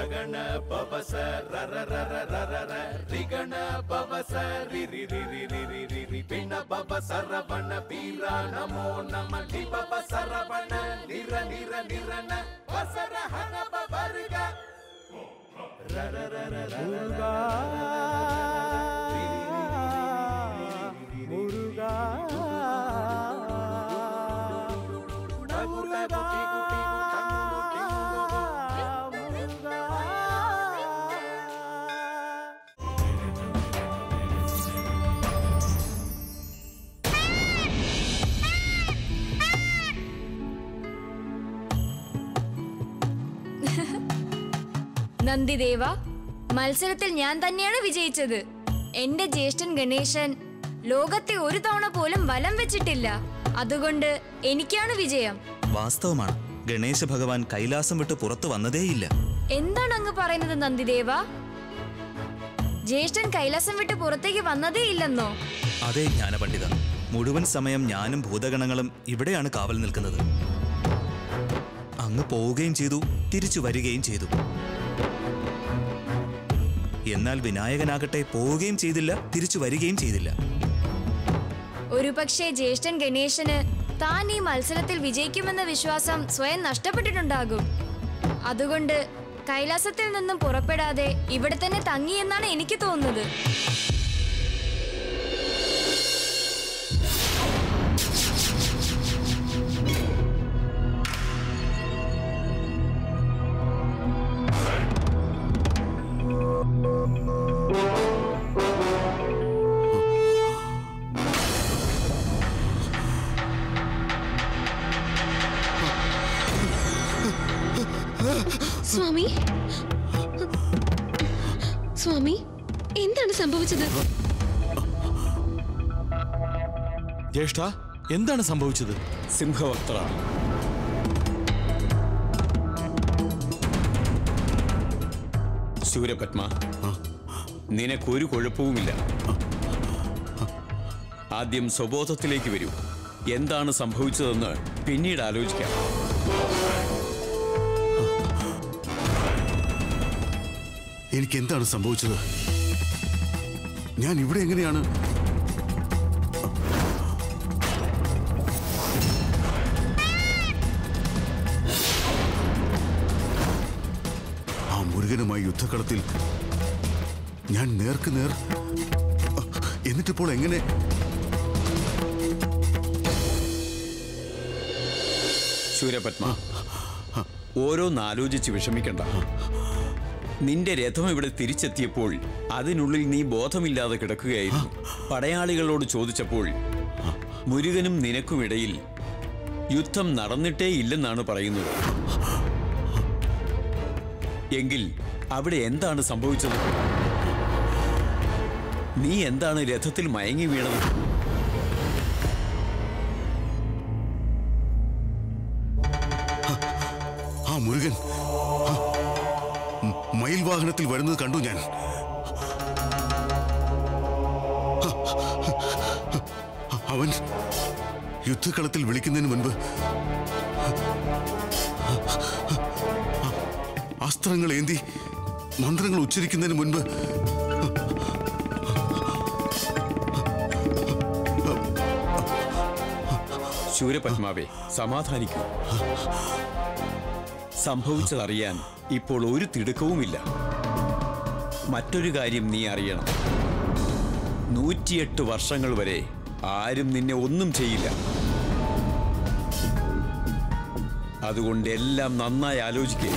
ರಗಣ ಪವಸ ರರ ರರ ರರ ರ ರಿಗಣ ಪವಸ ರಿ ರಿ ರಿ ರಿ ರಿ ರಿ ರಿ ರಿ ಪಿಣ ಪವ ಸರವಣ ಬೀರ ನಮೋ ನಮ ಲಿ ಪವ ಸರವಣ ನಿರ ನಿರ ನಿರನ ವಸರ ಹನ ಪವರ್ಗ ರರ ರರ ರರ முருகா முருகா முருகா முருகா നന്ദിദേവ മത്സരത്തിൽ ഞാൻ തന്നെയാണ് വിജയിച്ചത് എന്റെ ജ്യേഷ്ഠൻ ഗണേശൻ ലോകത്തെ ഒരു തവണ പോലും വലം വെച്ചിട്ടില്ല അതുകൊണ്ട് എനിക്കാണ് വിജയം വാസ്തവമാണ് ഗണേശ ഭഗവാൻ കൈലാസം വിട്ട് പുറത്തു വന്നതേയില്ല എന്താണ് അങ്ങ് പറയുന്നത് നന്ദിദേവ ജ്യേഷ്ഠൻ കൈലാസം വിട്ട് പുറത്തേക്ക് വന്നതേ ഇല്ലെന്നോ അതേ ജ്ഞാനപണ്ഡിത മുഴുവൻ സമയം ഞാനും ഭൂതഗണങ്ങളും ഇവിടെയാണ് കാവൽ നിൽക്കുന്നത് അങ്ങ് പോവുകയും ചെയ്തു തിരിച്ചു വരികയും ചെയ്തു എന്നാൽ വിനായകനാകട്ടെ പോവുകയും ചെയ്തില്ല തിരിച്ചു വരികയും ചെയ്തില്ല ഒരുപക്ഷെ ജ്യേഷ്ഠൻ ഗണേശന് താൻ ഈ മത്സരത്തിൽ വിജയിക്കുമെന്ന വിശ്വാസം സ്വയം നഷ്ടപ്പെട്ടിട്ടുണ്ടാകും അതുകൊണ്ട് കൈലാസത്തിൽ നിന്നും പുറപ്പെടാതെ ഇവിടെ തന്നെ തങ്ങിയെന്നാണ് എനിക്ക് തോന്നുന്നത് സ്വാമി സ്വാമി എന്താണ് സംഭവിച്ചത് ജ്യേഷ്ഠ എന്താണ് സംഭവിച്ചത് സിംഹവക്ത്ര ശൂരപത്മ നിനക്കൊരു കുഴപ്പവുമില്ല ആദ്യം സ്വബോധത്തിലേക്ക് വരൂ എന്താണ് സംഭവിച്ചതെന്ന് പിന്നീട് ആലോചിക്കാം എനിക്ക് എന്താണ് സംഭവിച്ചത് ഞാൻ ഇവിടെ എങ്ങനെയാണ് ആ മുരുകനുമായി യുദ്ധക്കളത്തിൽ ഞാൻ നേർക്ക് നേർ എന്നിട്ടിപ്പോൾ എങ്ങനെ ശൂരപത്മ ഓരോന്നാലോചിച്ച് വിഷമിക്കണ്ട നിന്റെ രഥം ഇവിടെ തിരിച്ചെത്തിയപ്പോൾ അതിനുള്ളിൽ നീ ബോധമില്ലാതെ കിടക്കുകയായിരുന്നു പടയാളികളോട് ചോദിച്ചപ്പോൾ മുരുകനും നിനക്കുമിടയിൽ യുദ്ധം നടന്നിട്ടേ ഇല്ലെന്നാണ് പറയുന്നത് എങ്കിൽ അവിടെ എന്താണ് സംഭവിച്ചത് നീ എന്താണ് രഥത്തിൽ മയങ്ങി വീണത് ആ മുരുകൻ ആ, മ- മയിൽ വാഹനത്തിൽ വരുന്നത് കണ്ടു ഞാൻ അവൻ യുദ്ധക്കളത്തിൽ വിളിക്കുന്നതിന് മുൻപ് അസ്ത്രങ്ങൾ ഏന്തി മന്ത്രങ്ങൾ ഉച്ചരിക്കുന്നതിന് മുൻപ് ശൂരപത്മാവെ സമാധാനിക്കൂ സംഭവിച്ചതറിയാൻ ഇപ്പോൾ ഒരു തിടുക്കവുമില്ല മറ്റൊരു കാര്യം നീ അറിയണം നൂറ്റിയെട്ട് വർഷങ്ങൾ വരെ ആരും നിന്നെ ഒന്നും ചെയ്യില്ല അതുകൊണ്ട് എല്ലാം നന്നായി ആലോചിക്കുക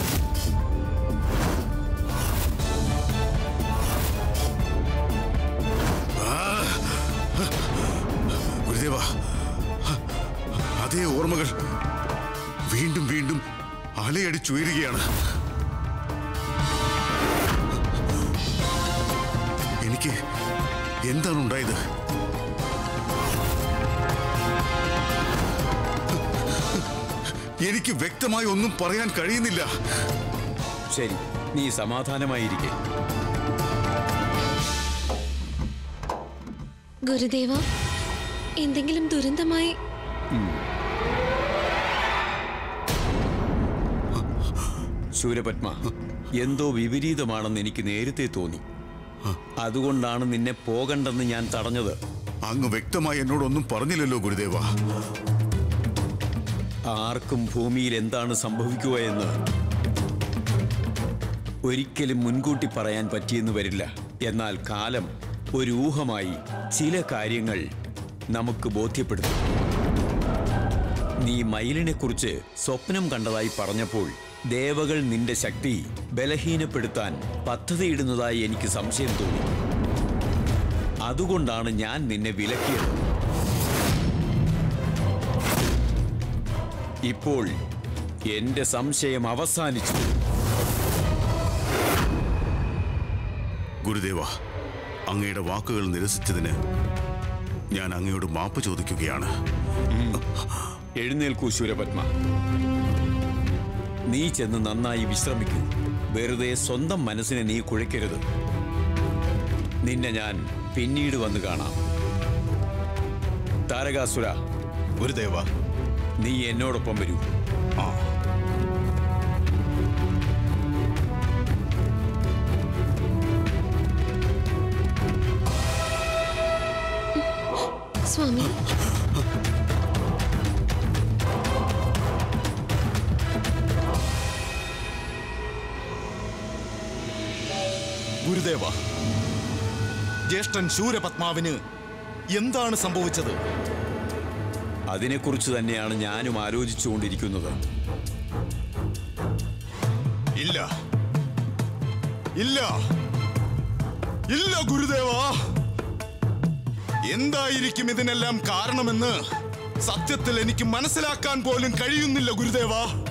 ഗുരുദേവ അതേ ഓർമ്മകൾ വീണ്ടും വീണ്ടും അലയടിച്ചുയരുകയാണ് എനിക്ക് എന്താണ് ഉണ്ടായത് എനിക്ക് വ്യക്തമായി ഒന്നും പറയാൻ കഴിയുന്നില്ല ശരി നീ സമാധാനമായിരിക്കെ ഗുരുദേവ എന്തെങ്കിലും ദുരന്തമായി ശൂരപത്മ എന്തോ വിപരീതമാണെന്ന് എനിക്ക് നേരത്തെ തോന്നി അതുകൊണ്ടാണ് നിന്നെ പോകണ്ടെന്ന് ഞാൻ തടഞ്ഞത് അങ്ങ് വ്യക്തമായി എന്നോടൊന്നും പറഞ്ഞില്ലല്ലോ ഗുരുദേവ ആർക്കും ഭൂമിയിൽ എന്താണ് സംഭവിക്കുക എന്ന് ഒരിക്കലും മുൻകൂട്ടി പറയാൻ പറ്റിയെന്ന് വരില്ല എന്നാൽ കാലം ഒരു ഊഹമായി ചില കാര്യങ്ങൾ നമുക്ക് ബോധ്യപ്പെടുത്തും നീ മയിലിനെക്കുറിച്ച് സ്വപ്നം കണ്ടതായി പറഞ്ഞപ്പോൾ ദേവകൾ നിന്റെ ശക്തി ബലഹീനപ്പെടുത്താൻ പദ്ധതിയിടുന്നതായി എനിക്ക് സംശയം തോന്നി അതുകൊണ്ടാണ് ഞാൻ നിന്നെ വിലക്കിയത് ഇപ്പോൾ എന്റെ സംശയം അവസാനിച്ചു ഗുരുദേവ അങ്ങയുടെ വാക്കുകൾ നിരസിച്ചതിന് ഞാൻ അങ്ങയോട് മാപ്പ് ചോദിക്കുകയാണ് എഴുന്നേൽക്കൂ ശൂരപത്മ നീ ചെന്ന് നന്നായി വിശ്രമിക്കൂ വെറുതെ സ്വന്തം മനസ്സിനെ നീ കുഴയ്ക്കരുത് നിന്നെ ഞാൻ പിന്നീട് വന്ന് കാണാം താരകാസുര ഗുരുദേവ നീ എന്നോടൊപ്പം വരൂ ആ സ്വാമി ഗുരുദേവ ജ്യേഷ്ഠൻ ശൂരപത്മാവിന് എന്താണ് സംഭവിച്ചത് അതിനെക്കുറിച്ച് തന്നെയാണ് ഞാനും ആലോചിച്ചുകൊണ്ടിരിക്കുന്നത് ഇല്ല ഇല്ല ഇല്ല ഗുരുദേവ എന്തായിരിക്കും ഇതിനെല്ലാം കാരണമെന്ന് സത്യത്തിൽ എനിക്ക് മനസ്സിലാക്കാൻ പോലും കഴിയുന്നില്ല ഗുരുദേവ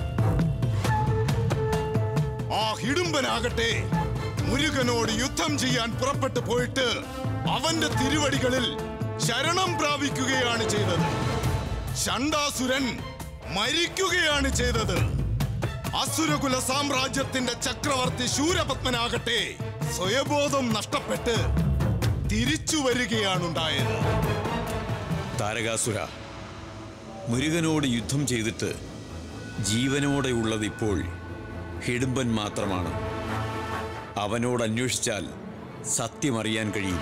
ആ ഹിഡുംബനാകട്ടെ മുരുകനോട് യുദ്ധം ചെയ്യാൻ പുറപ്പെട്ടു പോയിട്ട് അവന്റെ തിരുവടികളിൽ ശരണം പ്രാപിക്കുകയാണ് ചെയ്തത് ചണ്ടാസുരൻ മരിക്കുകയാണ് ചെയ്തത് അസുരകുല സാമ്രാജ്യത്തിന്റെ ചക്രവർത്തി ശൂരപത്മനാകട്ടെ സ്വയബോധം നഷ്ടപ്പെട്ട് തിരിച്ചു വരികയാണുണ്ടായത് താരകാസുര മുരുകനോട് യുദ്ധം ചെയ്തിട്ട് ജീവനോടെ ഉള്ളത് ഇപ്പോൾ ഹിഡുംബൻ മാത്രമാണ് അവനോട് അന്വേഷിച്ചാൽ സത്യമറിയാൻ കഴിയും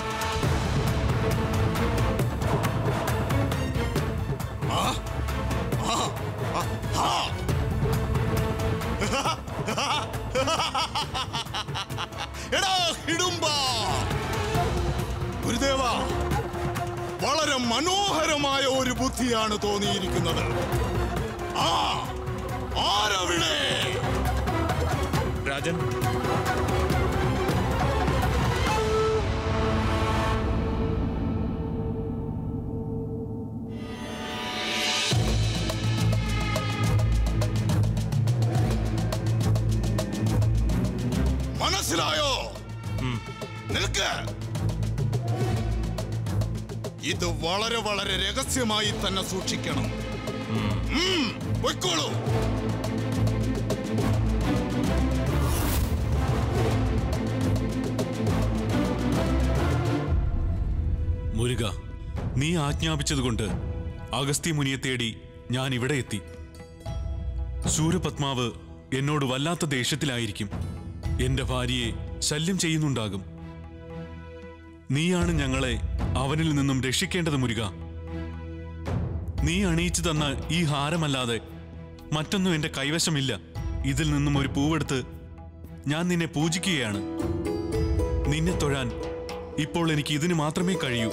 എടാ ഹിഡുംബ ഗുരുദേവ വളരെ മനോഹരമായ ഒരു ബുദ്ധിയാണ് തോന്നിയിരിക്കുന്നത് ആ ആരവിടെ രാജൻ മനസ്സിലായോ നിൽക്ക് ഇത് വളരെ വളരെ രഹസ്യമായി തന്നെ സൂക്ഷിക്കണം ഉം, പൊയ്ക്കോളൂ മുരുക നീ ആജ്ഞാപിച്ചതുകൊണ്ട് അഗസ്ത്യ മുനിയെ തേടി ഞാൻ ഇവിടെ എത്തി സൂര്യപത്മാവ് എന്നോട് വല്ലാത്ത ദേഷ്യത്തിലായിരിക്കും എന്റെ ഭാര്യയെ ശല്യം ചെയ്യുന്നുണ്ടാകും നീയാണ് ഞങ്ങളെ അവനിൽ നിന്നും രക്ഷിക്കേണ്ടത് മുരുക നീ അണിയിച്ചു തന്ന ഈ ഹാരമല്ലാതെ മറ്റൊന്നും എന്റെ കൈവശമില്ല ഇതിൽ നിന്നും ഒരു പൂവെടുത്ത് ഞാൻ നിന്നെ പൂജിക്കുകയാണ് നിന്നെ തൊഴാൻ ഇപ്പോൾ എനിക്ക് ഇതിന് മാത്രമേ കഴിയൂ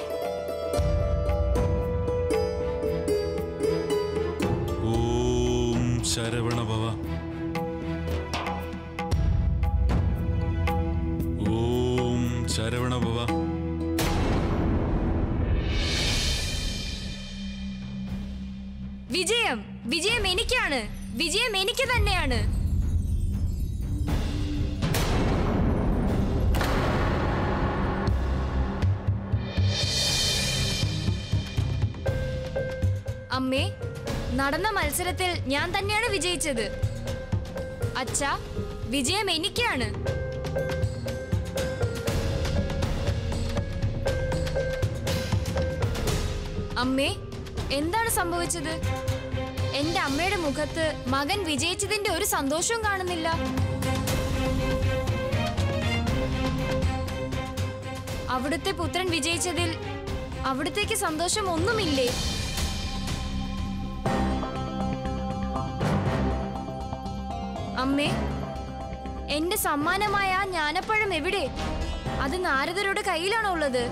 ഓം ശരവണഭവ ഓം ശരവണഭവ വിജയം വിജയം എനിക്കാണ് വിജയം എനിക്ക് തന്നെയാണ് അമ്മേ നടന്ന മത്സരത്തിൽ ഞാൻ തന്നെയാണ് വിജയിച്ചത് അച്ഛാ വിജയം എനിക്കാണ് അമ്മേ എന്താണ് സംഭവിച്ചത് എന്റെ അമ്മയുടെ മുഖത്ത് മകൻ വിജയിച്ചതിന്റെ ഒരു സന്തോഷവും കാണുന്നില്ല അവിടുത്തെ പുത്രൻ വിജയിച്ചതിൽ അവിടുത്തേക്ക് സന്തോഷം ഒന്നുമില്ലേ അമ്മേ എന്റെ സമ്മാനമായ ആ ജ്ഞാനപ്പഴം എവിടെ അത് നാരദരുടെ കയ്യിലാണോ ഉള്ളത്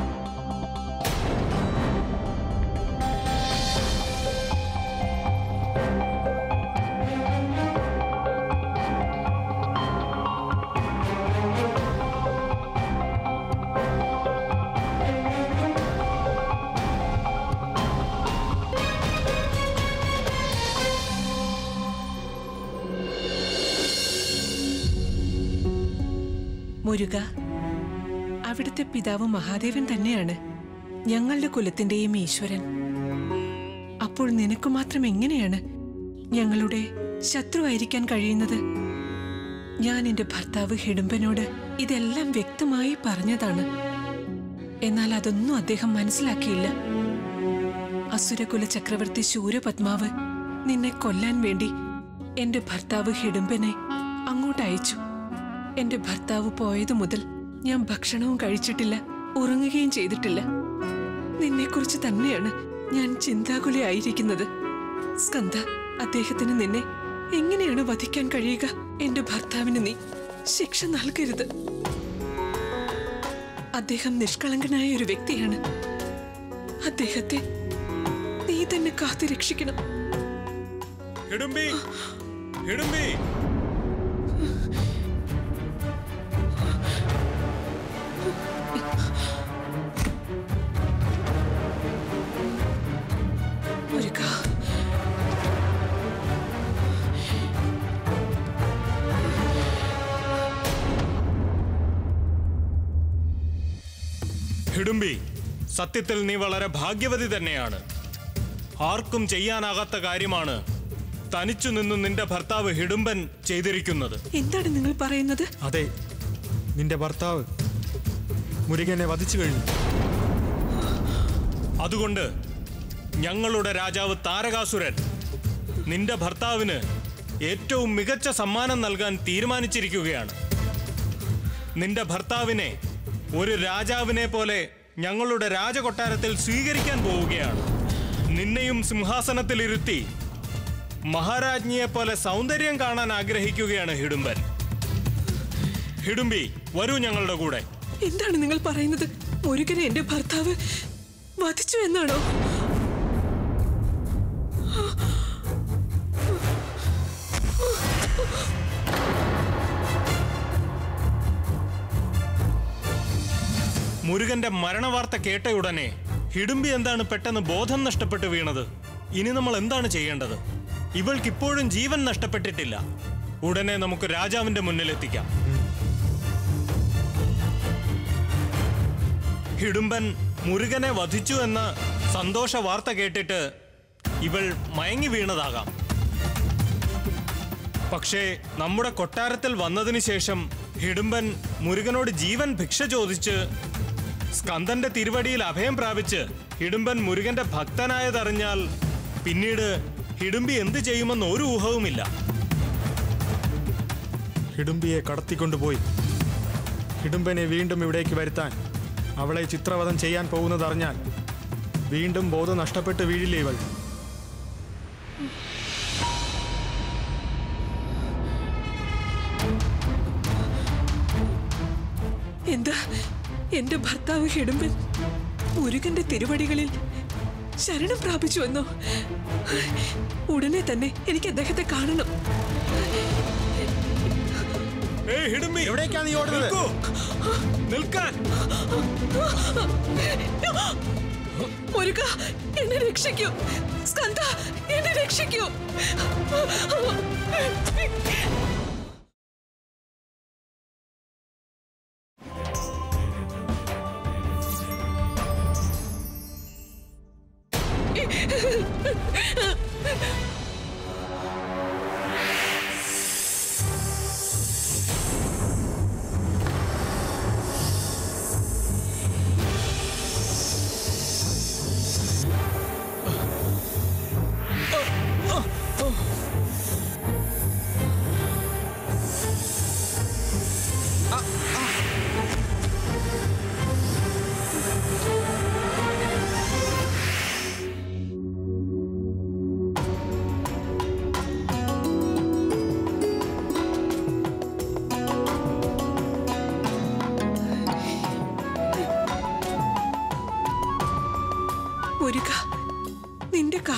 മുരുക അവിടുത്തെ പിതാവ് മഹാദേവൻ തന്നെയാണ് ഞങ്ങളുടെ കുലത്തിന്റെയും ഈശ്വരൻ അപ്പോൾ നിനക്ക് മാത്രം എങ്ങനെയാണ് ഞങ്ങളുടെ ശത്രുവായിരിക്കാൻ കഴിയുന്നത് ഞാൻ എന്റെ ഭർത്താവ് ഹിഡുംബനോട് ഇതെല്ലാം വ്യക്തമായി പറഞ്ഞതാണ് എന്നാൽ അതൊന്നും അദ്ദേഹം മനസ്സിലാക്കിയില്ല അസുരകുല ചക്രവർത്തി ശൂരപത്മാവ് നിന്നെ കൊല്ലാൻ വേണ്ടി എന്റെ ഭർത്താവ് ഹിഡുംബനെ അങ്ങോട്ട് അയച്ചു എന്റെ ഭർത്താവ് പോയതു മുതൽ ഞാൻ ഭക്ഷണവും കഴിച്ചിട്ടില്ല ഉറങ്ങുകയും ചെയ്തിട്ടില്ല നിന്നെക്കുറിച്ച് തന്നെയാണ് ഞാൻ ചിന്താകുലയായിരിക്കുന്നത് സ്കന്ദ അദ്ദേഹത്തിന് നിന്നെ എങ്ങനെയാണ് വധിക്കാൻ കഴിയുക എന്റെ ഭർത്താവിന് നീ ശിക്ഷ നൽകരുത് അദ്ദേഹം നിഷ്കളങ്കനായ ഒരു വ്യക്തിയാണ് അദ്ദേഹത്തെ നീ തന്നെ കാത്തു രക്ഷിക്കണം ഹിഡുംബി ഹിഡുംബി മുരുക ഹിഡുംബി സത്യത്തിൽ നീ വളരെ ഭാഗ്യവതി തന്നെയാണ് ആർക്കും ചെയ്യാനാകാത്ത കാര്യമാണ് തനിച്ചു നിന്നും നിന്റെ ഭർത്താവ് ഹിഡുംബൻ ചെയ്തിരിക്കുന്നത് എന്താണ് നിങ്ങൾ പറയുന്നത് അതെ നിന്റെ ഭർത്താവ് മുരുകനെ വധിച്ചു കഴിഞ്ഞു അതുകൊണ്ട് ഞങ്ങളുടെ രാജാവ് താരകാസുരൻ നിന്റെ ഭർത്താവിന് ഏറ്റവും മികച്ച സമ്മാനം നൽകാൻ തീരുമാനിച്ചിരിക്കുകയാണ് നിന്റെ ഭർത്താവിനെ ഒരു രാജാവിനെ പോലെ ഞങ്ങളുടെ രാജകൊട്ടാരത്തിൽ സ്വീകരിക്കാൻ പോവുകയാണ് നിന്നെയും സിംഹാസനത്തിലിരുത്തി മഹാരാജ്ഞിയെ പോലെ സൗന്ദര്യം കാണാൻ ആഗ്രഹിക്കുകയാണ് ഹിഡുംബൻ ഹിഡുംബി വരൂ ഞങ്ങളുടെ കൂടെ എന്താണ് നിങ്ങൾ പറയുന്നത് മുരുകനെ എന്റെ ഭർത്താവ് വധിച്ചു എന്നാണോ മുരുകന്റെ മരണവാർത്ത കേട്ടയുടനെ ഹിഡുംബി എന്താണ് പെട്ടെന്ന് ബോധം നഷ്ടപ്പെട്ട് വീണത് ഇനി നമ്മൾ എന്താണ് ചെയ്യേണ്ടത് ഇവൾക്കിപ്പോഴും ജീവൻ നഷ്ടപ്പെട്ടിട്ടില്ല ഉടനെ നമുക്ക് രാജാവിന്റെ മുന്നിലെത്തിക്കാം ഹിഡുംബൻ മുരുകനെ വധിച്ചു എന്ന സന്തോഷ വാർത്ത കേട്ടിട്ട് ഇവൾ മയങ്ങി വീണതാകാം പക്ഷേ നമ്മുടെ കൊട്ടാരത്തിൽ വന്നതിന് ശേഷം ഹിഡുംബൻ മുരുകനോട് ജീവൻ ഭിക്ഷ ചോദിച്ച് സ്കന്ദന്റെ തിരുവടിയിൽ അഭയം പ്രാപിച്ച് ഹിഡുംബൻ മുരുകന്റെ ഭക്തനായതറിഞ്ഞാൽ പിന്നീട് ഹിഡുംബി എന്ത് ചെയ്യുമെന്ന് ഒരു ഊഹവുമില്ല ഹിഡുംബിയെ കടത്തിക്കൊണ്ടുപോയി ഹിഡുംബനെ വീണ്ടും ഇവിടേക്ക് വരുത്താൻ അവളെ ചിത്രവധം ചെയ്യാൻ പോകുന്നതറിഞ്ഞാൽ വീണ്ടും ബോധം നഷ്ടപ്പെട്ട് വീഴില്ലേ ഇവൾ എന്താ എന്റെ ഭർത്താവ് ഹിടുമ്പൻ മുരുകന്റെ തിരുവടികളിൽ ശരണം പ്രാപിച്ചു എന്നോ ഉടനെ തന്നെ എനിക്ക് അദ്ദേഹത്തെ കാണണം ഏയ് ഹിഡുംബി എവിടേക്കാണ് നീ ഓടുന്നത് നിൽക്കൂ. നിൽക്കാൻ മുരുക എന്നെ രക്ഷിക്കൂ സ്കന്ദ എന്നെ രക്ഷിക്കൂ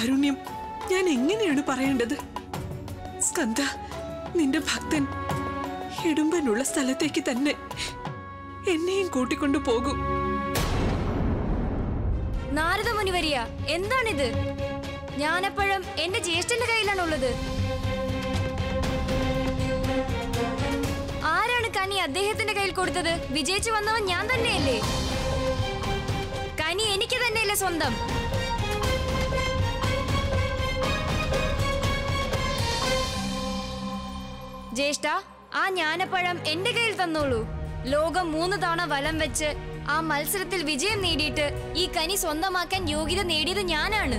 കാരുണ്യം ഞാൻ എങ്ങനെയാണ് പറയേണ്ടത് സ്കന്ദ നിന്റെ ഭക്തൻ ഹിടുമ്പനുള്ള സ്ഥലത്തേക്ക് തന്നെ എന്നെയും കൂട്ടിക്കൊണ്ടു പോകും നാരദ മുനിവരിയ എന്താണിത് ഞാനെപ്പോഴും എന്റെ ജ്യേഷ്ഠന്റെ കയ്യിലാണുള്ളത് ആരാണ് കനി അദ്ദേഹത്തിന്റെ കയ്യിൽ കൊടുത്തത് വിജയിച്ചു വന്നവൻ ഞാൻ തന്നെയല്ലേ കനി എനിക്ക് തന്നെയല്ലേ സ്വന്തം ജ്യേഷ്ഠ ആ ജ്ഞാനപ്പഴം എന്റെ കയ്യിൽ തന്നോളൂ ലോകം മൂന്ന് തവണ വലം വെച്ച് ആ മത്സരത്തിൽ വിജയം നേടിയിട്ട് ഈ കനി സ്വന്തമാക്കാൻ യോഗ്യത നേടിയത് ഞാനാണ്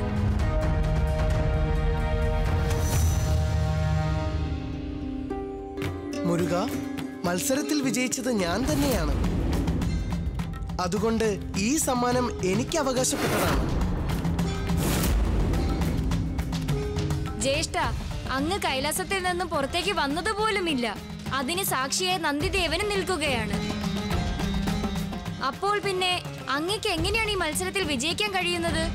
മുരുക മത്സരത്തിൽ വിജയിച്ചത് ഞാൻ തന്നെയാണ് അതുകൊണ്ട് ഈ സമ്മാനം എനിക്ക് അവകാശപ്പെട്ടതാണ് ജ്യേഷ്ഠ അങ്ങ് കൈലാസത്തിൽ നിന്നും പുറത്തേക്ക് വന്നതുപോലുമില്ല അതിന് സാക്ഷിയായ നന്ദിദേവനും നിൽക്കുകയാണ് അപ്പോൾ പിന്നെ അങ്ങക്ക് എങ്ങനെയാണ് ഈ മത്സരത്തിൽ വിജയിക്കാൻ കഴിയുന്നത്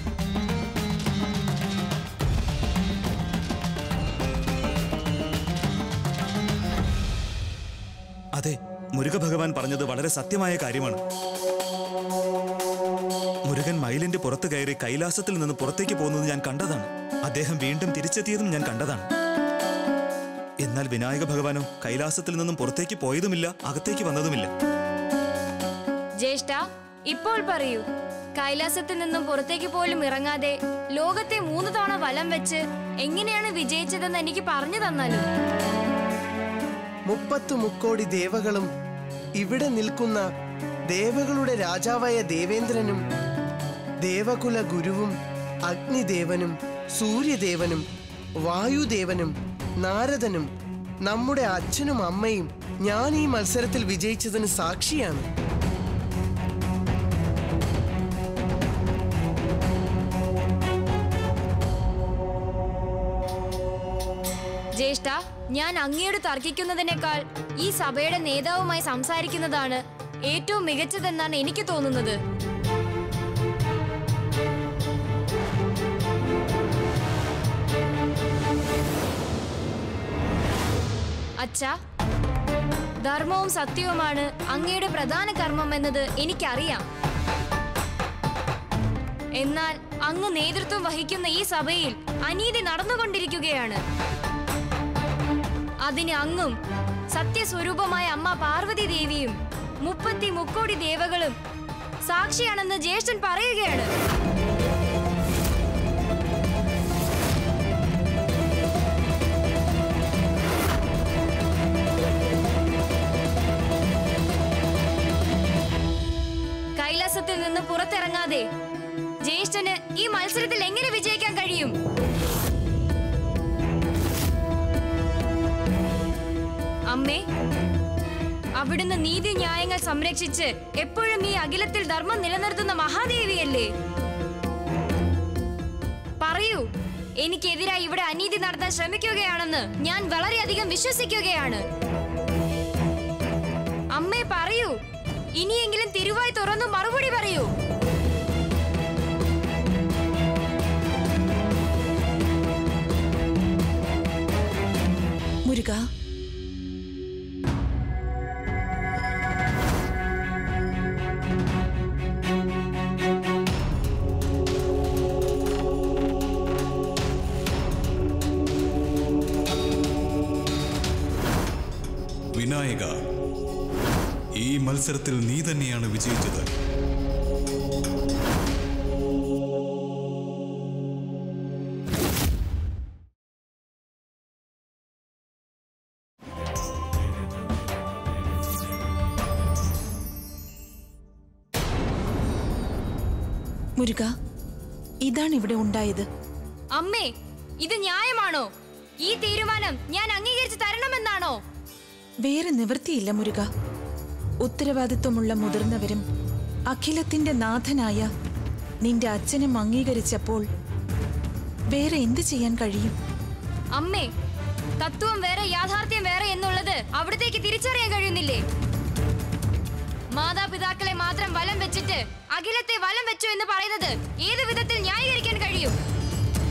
അതെ മുരുക ഭഗവാൻ പറഞ്ഞത് വളരെ സത്യമായ കാര്യമാണ് മുരുകൻ മയിലിന്റെ പുറത്ത് കയറി കൈലാസത്തിൽ നിന്ന് പുറത്തേക്ക് പോകുന്നത് ഞാൻ കണ്ടതാണ് അദ്ദേഹം വീണ്ടും തിരിച്ചെത്തിയതും ഞാൻ കണ്ടതാണ് എന്നാൽ വിനായക ഭഗവാനോ കൈലാസത്തിൽ നിന്നും പുറത്തേക്ക് പോയതുമില്ല അകത്തേക്ക് വന്നതുമില്ല ജ്യേഷ്ഠ ഇപ്പോൾ പറയൂ കൈലാസത്തിൽ നിന്നും പുറത്തേക്ക് പോലും ഇറങ്ങാതെ ലോകത്തെ മൂന്ന് തവണ വലം വെച്ച് എങ്ങനെയാണ് വിജയിച്ചതെന്ന് എനിക്ക് പറഞ്ഞു തന്നാലും മുപ്പത്തു മുക്കോടി ദേവകളും ഇവിടെ നിൽക്കുന്ന ദേവകളുടെ രാജാവായ ദേവേന്ദ്രനും ദേവകുല ഗുരുവും അഗ്നിദേവനും സൂര്യദേവനും വായുദേവനും നാരദനും നമ്മുടെ അച്ഛനും അമ്മയും ഞാൻ ഈ മത്സരത്തിൽ വിജയിച്ചതിന് സാക്ഷിയാണ് ജ്യേഷ്ഠ ഞാൻ അങ്ങയോട് തർക്കിക്കുന്നതിനേക്കാൾ ഈ സഭയുടെ നേതാവുമായി സംസാരിക്കുന്നതാണ് ഏറ്റവും മികച്ചതെന്നാണ് എനിക്ക് തോന്നുന്നത് അച്ഛാ ധർമ്മവും സത്യവുമാണ് അങ്ങയുടെ പ്രധാന കർമ്മം എന്നത് എനിക്കറിയാം എന്നാൽ അങ്ങ് നേതൃത്വം വഹിക്കുന്ന ഈ സഭയിൽ അനീതി നടന്നുകൊണ്ടിരിക്കുകയാണ് അതിന് അങ്ങും സത്യസ്വരൂപമായ അമ്മ പാർവതി ദേവിയും മുപ്പത്തി മുക്കോടി ദേവകളും സാക്ഷിയാണെന്ന് ജ്യേഷ്ഠൻ പറയുകയാണ് കൈലാസത്തിൽ നിന്ന് പുറത്തിറങ്ങാതെ ജ്യേഷ്ഠന് ഈ മത്സരത്തിൽ എങ്ങനെ വിജയിക്കാൻ കഴിയും അമ്മേ അവിടുന്ന് നീതി ന്യായങ്ങൾ സംരക്ഷിച്ച് എപ്പോഴും ഈ അഖിലത്തിൽ ധർമ്മം നിലനിർത്തുന്ന മഹാദേവിയല്ലേ പറയൂ എനിക്കെതിരായി ഇവിടെ അനീതി നടത്താൻ ശ്രമിക്കുകയാണെന്ന് ഞാൻ വളരെയധികം വിശ്വസിക്കുകയാണ് അമ്മേ പറയൂ ഇനിയെങ്കിലും തിരുവായി തുറന്നു മറുപടി പറയൂ മുരുക വിനായക ഈ മത്സരത്തിൽ നീ തന്നെയാണ് വിജയിച്ചത് മുരുക ഇതാണ് ഇവിടെ ഉണ്ടായത് അമ്മേ ഇത് ന്യായമാണോ ഈ തീരുമാനം ഞാൻ അംഗീകരിച്ച് തരണമെന്നാണോ വേറെ നിവൃത്തിയില്ല മുരുക ഉത്തരവാദിത്വമുള്ള മുതിർന്നവരും അഖിലത്തിന്റെ നാഥനായ നിന്റെ അച്ഛനും അംഗീകരിച്ചപ്പോൾ വേറെ എന്ത് ചെയ്യാൻ കഴിയും അമ്മേ തത്വം വേറെ യാഥാർത്ഥ്യം വേറെ എന്നുള്ളത് അവിടത്തേക്ക് തിരിച്ചറിയാൻ കഴിയുന്നില്ലേ മാതാപിതാക്കളെ മാത്രം വലം വെച്ചിട്ട് അഖിലത്തെ വലം വെച്ചു എന്ന് പറയുന്നത് ഏത് വിധത്തിൽ ന്യായീകരിക്കാൻ കഴിയും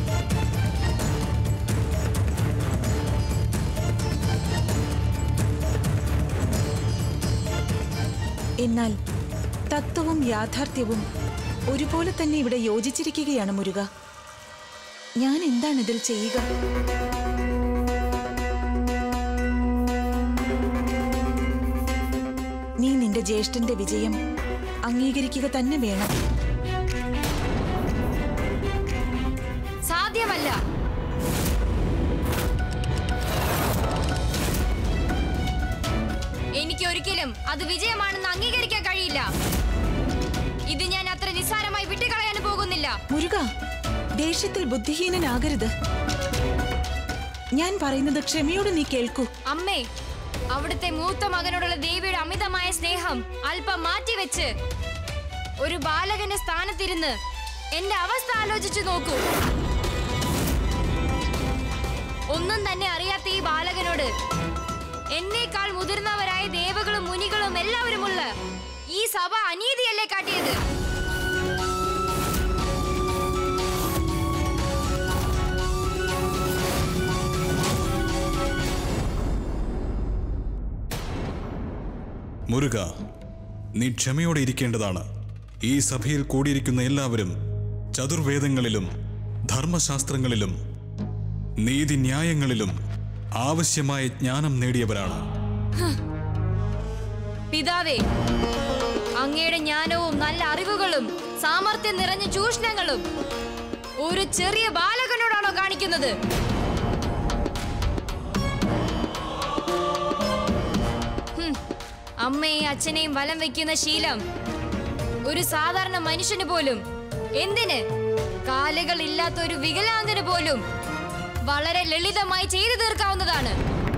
എന്നാൽ തത്വവും യാഥാർത്ഥ്യവും ഒരുപോലെ തന്നെ ഇവിടെ യോജിച്ചിരിക്കുകയാണ് മുരുക ഞാൻ എന്താണ് ഇതിൽ ചെയ്യുക നീ നിന്റെ ജ്യേഷ്ഠന്റെ വിജയം അംഗീകരിക്കുക തന്നെ വേണം സാധ്യമല്ല എനിക്ക് ഒരിക്കലും അത് വിജയമാണെന്ന് അംഗീകരിക്കാൻ കഴിയില്ല ഇത് ഞാൻ അത്ര നിസ്സാരമായി വിട്ടുകളയാൻ പോകുന്നില്ല മുരുക ദേഷ്യത്തിൽ ബുദ്ധിഹീനനാകരുത് ഞാൻ പറയുന്നത് ക്ഷമയോടെ നീ കേൾക്കൂ അമ്മേ അവിടുത്തെ മൂത്ത മകനോടുള്ള ദേവിയുടെ അമിതമായ സ്നേഹം അല്പം മാറ്റിവെച്ച് ഒരു ബാലകന്റെ സ്ഥാനത്തിരുന്ന് എന്റെ അവസ്ഥ ആലോചിച്ചു നോക്കൂ ഒന്നും തന്നെ അറിയാത്ത ഈ ബാലകനോട് എന്നേക്കാൾ മുതിർന്നവരായ ദേവകളും മുനികളും എല്ലാവരുമുള്ള ഈ സഭ അനീതിയല്ലേ കാട്ടിയത് മുരുക നീ ക്ഷമയോടെ ഇരിക്കേണ്ടതാണ് ഈ സഭയിൽ കൂടിയിരിക്കുന്ന എല്ലാവരും ചതുർവേദങ്ങളിലും ധർമ്മശാസ്ത്രങ്ങളിലും നീതിന്യായങ്ങളിലും ആവശ്യമായ ജ്ഞാനം നേടിയവരാണ് ഹ്. പിതാവേ അങ്ങയുടെ ജ്ഞാനവും നല്ല അറിവുകളും സാമർത്ഥ്യം നിറഞ്ഞ ചൂഷണങ്ങളും ഒരു ചെറിയ ബാലകനോടാണോ കാണിക്കുന്നത് ഹും, അമ്മയെയും അച്ഛനെയും വലം വെക്കുന്ന ശീലം ഒരു സാധാരണ മനുഷ്യന് പോലും എന്തിന് കാലുകൾ ഇല്ലാത്ത ഒരു വികലാംഗന് പോലും വളരെ ലളിതമായി ചെയ്തു തീർക്കാവുന്നതാണ്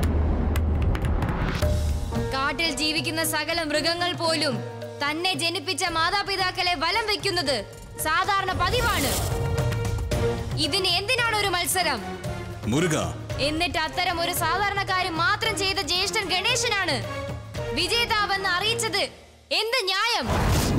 കാട്ടിൽ ജീവിക്കുന്ന സകല മൃഗങ്ങൾ പോലും തന്നെ ജനിപ്പിച്ച മാതാപിതാക്കളെ വലം വെക്കുന്നത് സാധാരണ പതിവാണ് ഇതിന് എന്തിനാണ് ഒരു മത്സരം മുരുക എന്നിട്ട് അത്തരം ഒരു സാധാരണക്കാരൻ മാത്രം ചെയ്ത ജ്യേഷ്ഠൻ ഗണേശനാണ് വിജേതാവെന്ന് അറിയിച്ചത് എന്ത് ന്യായം